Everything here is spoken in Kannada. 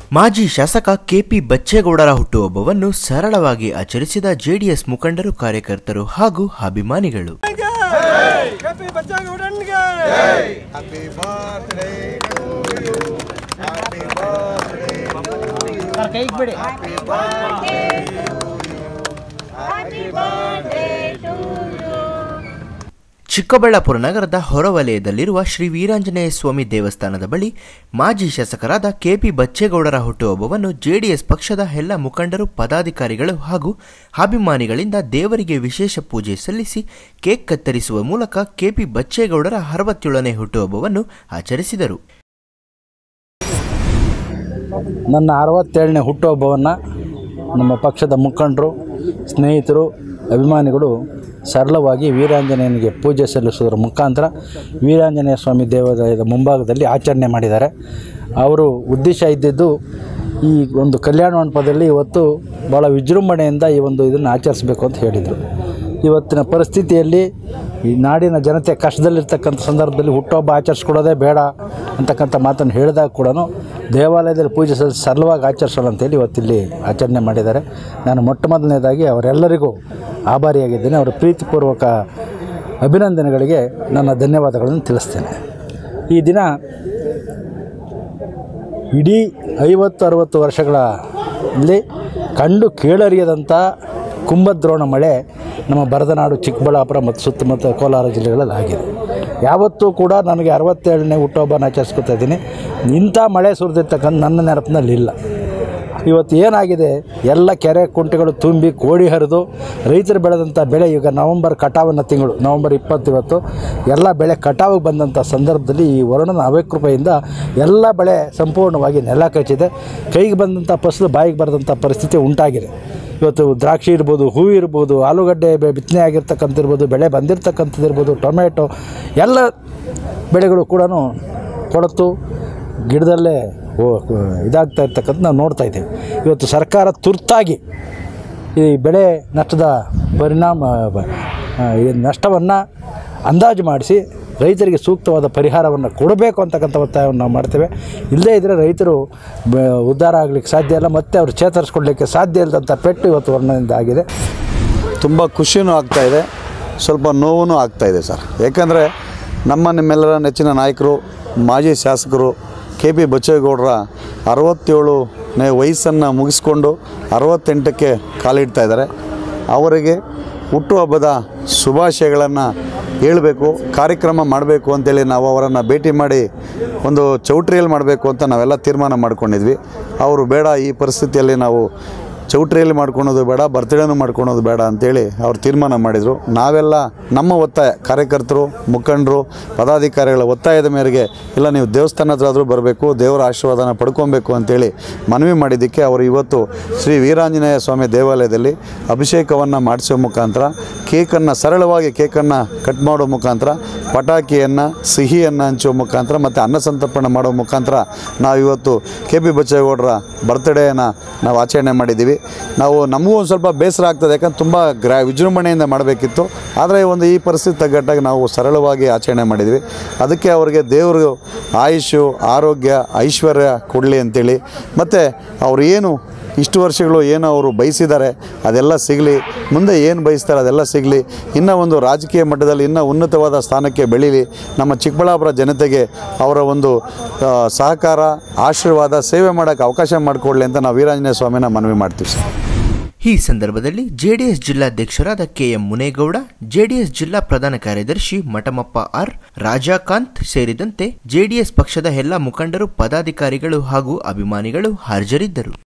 ಮಾಜಿ ಶಾಸಕ ಕೆಪಿ ಬಚ್ಚೇಗೌಡರ ಹುಟ್ಟುಹಬ್ಬವನ್ನು ಸರಳವಾಗಿ ಆಚರಿಸಿದ ಜೆಡಿಎಸ್ ಮುಖಂಡರು ಕಾರ್ಯಕರ್ತರು ಹಾಗೂ ಅಭಿಮಾನಿಗಳು ಕೆಪಿ ಬಚ್ಚೇಗೌಡನ್ಗೆ ಚಿಕ್ಕಬಳ್ಳಾಪುರ ನಗರದ ಹೊರವಲಯದಲ್ಲಿರುವ ಶ್ರೀ ವೀರಾಂಜನೇಯ ಸ್ವಾಮಿ ದೇವಸ್ಥಾನದ ಬಳಿ ಮಾಜಿ ಶಾಸಕರಾದ ಕೆಪಿ ಬಚ್ಚೇಗೌಡರ ಹುಟ್ಟುಹಬ್ಬವನ್ನು ಜೆಡಿಎಸ್ ಪಕ್ಷದ ಎಲ್ಲ ಮುಖಂಡರು ಪದಾಧಿಕಾರಿಗಳು ಹಾಗೂ ಅಭಿಮಾನಿಗಳಿಂದ ದೇವರಿಗೆ ವಿಶೇಷ ಪೂಜೆ ಸಲ್ಲಿಸಿ ಕೇಕ್ ಕತ್ತರಿಸುವ ಮೂಲಕ ಕೆಪಿ ಬಚ್ಚೇಗೌಡರ ಅರವತ್ತೇಳನೇ ಹುಟ್ಟುಹಬ್ಬವನ್ನು ಆಚರಿಸಿದರು ನನ್ನ ಅರವತ್ತೇಳನೇ ಹುಟ್ಟುಹಬ್ಬವನ್ನು ನಮ್ಮ ಪಕ್ಷದ ಮುಖಂಡರು ಸ್ನೇಹಿತರು ಅಭಿಮಾನಿಗಳು ಸರಳವಾಗಿ ವೀರಾಂಜನೇಯನಿಗೆ ಪೂಜೆ ಸಲ್ಲಿಸೋದ್ರ ಮುಖಾಂತರ ವೀರಾಂಜನೇಯ ಸ್ವಾಮಿ ದೇವಾಲಯದ ಮುಂಭಾಗದಲ್ಲಿ ಆಚರಣೆ ಮಾಡಿದ್ದಾರೆ ಅವರು ಉದ್ದೇಶ ಇದ್ದಿದ್ದು ಈ ಒಂದು ಕಲ್ಯಾಣ ಮಂಟಪದಲ್ಲಿ ಇವತ್ತು ಭಾಳ ವಿಜೃಂಭಣೆಯಿಂದ ಈ ಒಂದು ಇದನ್ನು ಆಚರಿಸಬೇಕು ಅಂತ ಹೇಳಿದರು ಇವತ್ತಿನ ಪರಿಸ್ಥಿತಿಯಲ್ಲಿ ಈ ನಾಡಿನ ಜನತೆ ಕಷ್ಟದಲ್ಲಿರ್ತಕ್ಕಂಥ ಸಂದರ್ಭದಲ್ಲಿ ಹುಟ್ಟುಹಬ್ಬ ಆಚರಿಸ್ಕೊಡೋದೇ ಬೇಡ ಅಂತಕ್ಕಂಥ ಮಾತನ್ನು ಹೇಳಿದಾಗ ಕೂಡ ದೇವಾಲಯದಲ್ಲಿ ಪೂಜೆ ಸಲ್ಲಿಸಿ ಸರಳವಾಗಿ ಆಚರಿಸೋಣ ಅಂತೇಳಿ ಇವತ್ತಿಲ್ಲಿ ಆಚರಣೆ ಮಾಡಿದ್ದಾರೆ ನಾನು ಮೊಟ್ಟ ಮೊದಲನೇದಾಗಿ ಅವರೆಲ್ಲರಿಗೂ ಆಭಾರಿಯಾಗಿದ್ದೇನೆ ಅವರ ಪ್ರೀತಿಪೂರ್ವಕ ಅಭಿನಂದನೆಗಳಿಗೆ ನನ್ನ ಧನ್ಯವಾದಗಳನ್ನು ತಿಳಿಸ್ತೇನೆ ಈ ದಿನ ಇಡೀ ಐವತ್ತು ಅರುವತ್ತು ವರ್ಷಗಳಲ್ಲಿ ಕಂಡು ಕೇಳರಿಯದಂಥ ಕುಂಭದ್ರೋಣ ಮಳೆ ನಮ್ಮ ಬರದನಾಡು ಚಿಕ್ಕಬಳ್ಳಾಪುರ ಮತ್ತು ಸುತ್ತಮುತ್ತ ಕೋಲಾರ ಜಿಲ್ಲೆಗಳಲ್ಲಿ ಆಗಿದೆ ಯಾವತ್ತೂ ಕೂಡ ನನಗೆ ಅರವತ್ತೇಳನೇ ಹುಟ್ಟುಹಬ್ಬನ ಆಚರಿಸ್ಕೊತಾ ಇದ್ದೀನಿ ಇಂಥ ಮಳೆ ಸುರಿದಿರ್ತಕ್ಕಂಥ ನನ್ನ ನೆನಪಿನಲ್ಲಿ ಇಲ್ಲ ಇವತ್ತು ಏನಾಗಿದೆ ಎಲ್ಲ ಕೆರೆ ಕುಂಟೆಗಳು ತುಂಬಿ ಕೋಡಿ ಹರಿದು ರೈತರು ಬೆಳೆದಂಥ ಬೆಳೆ ಈಗ ನವಂಬರ್ ಕಟಾವಿನ ತಿಂಗಳು ನವಂಬರ್ ಇಪ್ಪತ್ತು ಇವತ್ತು ಎಲ್ಲ ಬೆಳೆ ಕಟಾವಿಗೆ ಬಂದಂಥ ಸಂದರ್ಭದಲ್ಲಿ ಈ ವರುಣನ ಅವಕೃಪೆಯಿಂದ ಎಲ್ಲ ಬೆಳೆ ಸಂಪೂರ್ಣವಾಗಿ ನೆಲ ಕಚ್ಚಿದೆ ಕೈಗೆ ಬಂದಂಥ ಫಸಲು ಬಾಯಿಗೆ ಬರೆದಂಥ ಪರಿಸ್ಥಿತಿ ಉಂಟಾಗಿದೆ ಇವತ್ತು ದ್ರಾಕ್ಷಿ ಇರ್ಬೋದು ಹೂವು ಇರ್ಬೋದು ಆಲೂಗಡ್ಡೆ ಬೆ- ಬಿತ್ತನೆ ಆಗಿರ್ತಕ್ಕಂಥ ಇರ್ಬೋದು ಬೆಳೆ ಬಂದಿರತಕ್ಕಂಥದ್ದು ಇರ್ಬೋದು ಟೊಮೆಟೊ ಎಲ್ಲ ಬೆಳೆಗಳು ಕೂಡ ಕೊಳತು ಗಿಡದಲ್ಲೇ ಓ ಇದಾಗ್ತಾ ಇರ್ತಕ್ಕಂಥ ನಾವು ನೋಡ್ತಾ ಇದ್ದೇವೆ ಇವತ್ತು ಸರ್ಕಾರ ತುರ್ತಾಗಿ ಈ ಬೆಳೆ ನಷ್ಟದ ಪರಿಣಾಮ ಬ- ಆ, ಈ ನಷ್ಟವನ್ನು ಅಂದಾಜು ಮಾಡಿಸಿ ರೈತರಿಗೆ ಸೂಕ್ತವಾದ ಪರಿಹಾರವನ್ನು ಕೊಡಬೇಕು ಅಂತಕ್ಕಂಥ ಒತ್ತಾಯವನ್ನು ನಾವು ಮಾಡ್ತೇವೆ ಇಲ್ಲದೇ ಇದ್ದರೆ ರೈತರು ಬ ಉದ್ಧಾರ ಆಗಲಿಕ್ಕೆ ಸಾಧ್ಯ ಇಲ್ಲ ಮತ್ತು ಅವರು ಚೇತರಿಸ್ಕೊಡ್ಲಿಕ್ಕೆ ಸಾಧ್ಯ ಇಲ್ಲದಂಥ ಪೆಟ್ಟು ಇವತ್ತು ವರ್ಣದಿಂದ ಆಗಿದೆ ತುಂಬ ಖುಷಿನೂ ಆಗ್ತಾ ಇದೆ ಸ್ವಲ್ಪ ನೋವು ಆಗ್ತಾ ಇದೆ ಸರ್ ಯಾಕಂದರೆ ನಮ್ಮ ನಿಮ್ಮೆಲ್ಲರ ನೆಚ್ಚಿನ ನಾಯಕರು ಮಾಜಿ ಶಾಸಕರು ಕೆ ಪಿ ಬಚ್ಚೇಗೌಡರ ಅರವತ್ತೇಳನೇ ವಯಸ್ಸನ್ನು ಮುಗಿಸ್ಕೊಂಡು ಅರವತ್ತೆಂಟಕ್ಕೆ ಕಾಲಿಡ್ತಾ ಇದ್ದಾರೆ ಅವರಿಗೆ ಹುಟ್ಟುಹಬ್ಬದ ಶುಭಾಶಯಗಳನ್ನು ಹೇಳಬೇಕು ಕಾರ್ಯಕ್ರಮ ಮಾಡಬೇಕು ಅಂತೇಳಿ ನಾವು ಅವರನ್ನು ಭೇಟಿ ಮಾಡಿ ಒಂದು ಚೌಟ್ರಿಯಲ್ಲಿ ಮಾಡಬೇಕು ಅಂತ ನಾವೆಲ್ಲ ತೀರ್ಮಾನ ಮಾಡ್ಕೊಂಡಿದ್ವಿ ಅವರು ಬೇಡ ಈ ಪರಿಸ್ಥಿತಿಯಲ್ಲಿ ನಾವು ಚೌಟ್ರಿಯಲ್ಲಿ ಮಾಡ್ಕೊಳೋದು ಬೇಡ ಬರ್ತ್ಡೇನು ಮಾಡ್ಕೊಳೋದು ಬೇಡ ಅಂತೇಳಿ ಅವ್ರು ತೀರ್ಮಾನ ಮಾಡಿದರು ನಾವೆಲ್ಲ ನಮ್ಮ ಒತ್ತಾಯ ಕಾರ್ಯಕರ್ತರು ಮುಖಂಡರು ಪದಾಧಿಕಾರಿಗಳ ಒತ್ತಾಯದ ಮೇರೆಗೆ ಇಲ್ಲ ನೀವು ದೇವಸ್ಥಾನ ಹತ್ರ ಆದರೂ ಬರಬೇಕು ದೇವರ ಆಶೀರ್ವಾದನ ಪಡ್ಕೊಬೇಕು ಅಂತೇಳಿ ಮನವಿ ಮಾಡಿದ್ದಕ್ಕೆ ಅವರು ಇವತ್ತು ಶ್ರೀ ವೀರಾಂಜನೇಯ ಸ್ವಾಮಿ ದೇವಾಲಯದಲ್ಲಿ ಅಭಿಷೇಕವನ್ನು ಮಾಡಿಸೋ ಮುಖಾಂತರ ಕೇಕನ್ನು ಸರಳವಾಗಿ ಕೇಕನ್ನು ಕಟ್ ಮಾಡೋ ಮುಖಾಂತರ ಪಟಾಕಿಯನ್ನು ಸಿಹಿಯನ್ನು ಹಂಚುವ ಮುಖಾಂತರ ಮತ್ತು ಅನ್ನ ಸಂತರ್ಪಣೆ ಮಾಡೋ ಮುಖಾಂತರ ನಾವಿವತ್ತು ಕೆ ಪಿ ಬಚ್ಚೇಗೌಡರ ಬರ್ತ್ಡೇಯನ್ನು ನಾವು ಆಚರಣೆ ಮಾಡಿದ್ದೀವಿ ನಾವು ನಮಗೂ ಒಂದು ಸ್ವಲ್ಪ ಬೇಸರ ಆಗ್ತದೆ ಯಾಕಂದ್ರೆ ತುಂಬ ಗ್ರಾ ವಿಜೃಂಭಣೆಯಿಂದ ಮಾಡಬೇಕಿತ್ತು ಆದರೆ ಒಂದು ಈ ಪರಿಸ್ಥಿತಿ ತಗ್ಗಟ್ಟಾಗಿ ನಾವು ಸರಳವಾಗಿ ಆಚರಣೆ ಮಾಡಿದ್ವಿ ಅದಕ್ಕೆ ಅವರಿಗೆ ದೇವರು ಆಯುಷು ಆರೋಗ್ಯ ಐಶ್ವರ್ಯ ಕೊಡಲಿ ಅಂತೇಳಿ ಮತ್ತು ಅವರು ಏನು ಇಷ್ಟು ವರ್ಷಗಳು ಏನು ಅವರು ಬಯಸಿದ್ದಾರೆ ಅದೆಲ್ಲ ಸಿಗಲಿ ಮುಂದೆ ಏನು ಬಯಸ್ತಾರೆ ಅದೆಲ್ಲ ಸಿಗಲಿ ಇನ್ನೂ ಒಂದು ರಾಜಕೀಯ ಮಟ್ಟದಲ್ಲಿ ಇನ್ನೂ ಉನ್ನತವಾದ ಸ್ಥಾನಕ್ಕೆ ಬೆಳೀಲಿ ನಮ್ಮ ಚಿಕ್ಕಬಳ್ಳಾಪುರ ಜನತೆಗೆ ಅವರ ಒಂದು ಆ, ಸಹಕಾರ ಆಶೀರ್ವಾದ ಸೇವೆ ಮಾಡೋಕ್ಕೆ ಅವಕಾಶ ಮಾಡಿಕೊಡ್ಲಿ ಅಂತ ನಾವು ವೀರಾಂಜನೇಯ ಸ್ವಾಮಿನ ಮನವಿ ಮಾಡ್ತೀವಿ ಸರ್ ಈ ಸಂದರ್ಭದಲ್ಲಿ ಜೆಡಿಎಸ್ ಜಿಲ್ಲಾಧ್ಯಕ್ಷರಾದ ಕೆಎಂ ಮುನೇಗೌಡ ಜೆಡಿಎಸ್ ಜಿಲ್ಲಾ ಪ್ರಧಾನ ಕಾರ್ಯದರ್ಶಿ ಮಠಮಪ್ಪ ಆರ್ ರಾಜಾಕಾಂತ್ ಸೇರಿದಂತೆ ಜೆಡಿಎಸ್ ಪಕ್ಷದ ಎಲ್ಲ ಮುಖಂಡರು ಪದಾಧಿಕಾರಿಗಳು ಹಾಗೂ ಅಭಿಮಾನಿಗಳು ಹಾಜರಿದ್ದರು